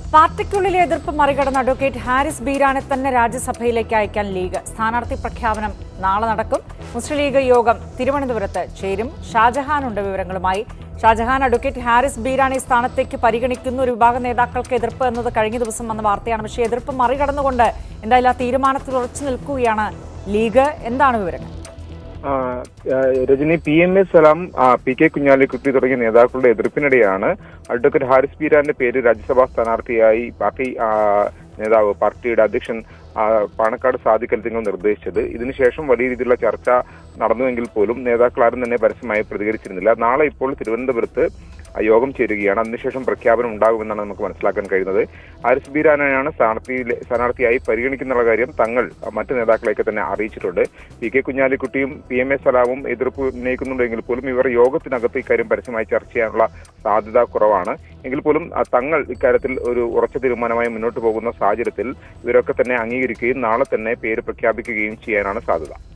പാർട്ടിക്കുള്ളിലെ എതിർപ്പ് മറികടന്ന് അഡ്വക്കേറ്റ് ഹാരിസ് ബീരാനെ തന്നെ രാജ്യസഭയിലേക്ക് അയക്കാൻ ലീഗ് സ്ഥാനാർത്ഥി പ്രഖ്യാപനം നാളെ നടക്കും മുസ്ലിം ലീഗ് യോഗം തിരുവനന്തപുരത്ത് ചേരും ഷാജഹാനുണ്ട് വിവരങ്ങളുമായി ഷാജഹാൻ അഡ്വക്കേറ്റ് ഹാരിസ് ബീരാനെ സ്ഥാനത്തേക്ക് പരിഗണിക്കുന്ന ഒരു വിഭാഗം നേതാക്കൾക്ക് എതിർപ്പ് എന്നത് കഴിഞ്ഞ ദിവസം വന്ന വാർത്തയാണ് പക്ഷേ എതിർപ്പ് മറികടന്നുകൊണ്ട് എന്തായാലും ആ തീരുമാനത്തിൽ ഉറച്ചു നിൽക്കുകയാണ് ലീഗ് എന്താണ് വിവരങ്ങൾ ആ, ആ, Rajani P M A Salam ആ, പി കെ കുഞ്ഞാലിക്കുട്ടി തുടങ്ങിയ നേതാക്കളുടെ എതിർപ്പിനിടെയാണ് അഡ്വക്കേറ്റ് ഹാരിസ് ബീരാന്റെ പേര് രാജ്യസഭാ സ്ഥാനാർത്ഥിയായി പാർട്ടി ആ, നേതാവ് പാർട്ടിയുടെ അധ്യക്ഷൻ ആ, പാണക്കാട് സാദിഖൽ തിങ്ങൾ നിർദ്ദേശിച്ചത് ഇതിനുശേഷം വലിയ രീതിയിലുള്ള ചർച്ച നടന്നുവെങ്കിൽ പോലും നേതാക്കൾ ആരും തന്നെ പരസ്യമായി പ്രതികരിച്ചിരുന്നില്ല നാളെ ഇപ്പോൾ തിരുവനന്തപുരത്ത് ആ യോഗം ചേരുകയാണ് അതിനുശേഷം പ്രഖ്യാപനം ഉണ്ടാകുമെന്നാണ് നമുക്ക് മനസ്സിലാക്കാൻ കഴിയുന്നത് ഹാരിസ് ബീരാനെയാണ് സ്ഥാനാർത്ഥിയിലെ സ്ഥാനാർത്ഥിയായി പരിഗണിക്കുന്ന കാര്യം തങ്ങൾ ആ, മറ്റ് നേതാക്കളെയൊക്കെ തന്നെ അറിയിച്ചിട്ടുണ്ട് പി കെ കുഞ്ഞാലിക്കുട്ടിയും പി എം എ സലാമും എതിർപ്പ് ഉന്നയിക്കുന്നുണ്ടെങ്കിൽ പോലും ഇവർ യോഗത്തിനകത്ത് ഇക്കാര്യം പരസ്യമായി ചർച്ച ചെയ്യാനുള്ള സാധ്യത കുറവാണ് എങ്കിൽ പോലും ആ, തങ്ങൾ ഇക്കാര്യത്തിൽ ഒരു ഉറച്ച തീരുമാനമായി മുന്നോട്ട് പോകുന്ന സാഹചര്യത്തിൽ ഇവരൊക്കെ തന്നെ അംഗീകരിക്കുകയും നാളെ തന്നെ പേര് പ്രഖ്യാപിക്കുകയും ചെയ്യാനാണ് സാധ്യത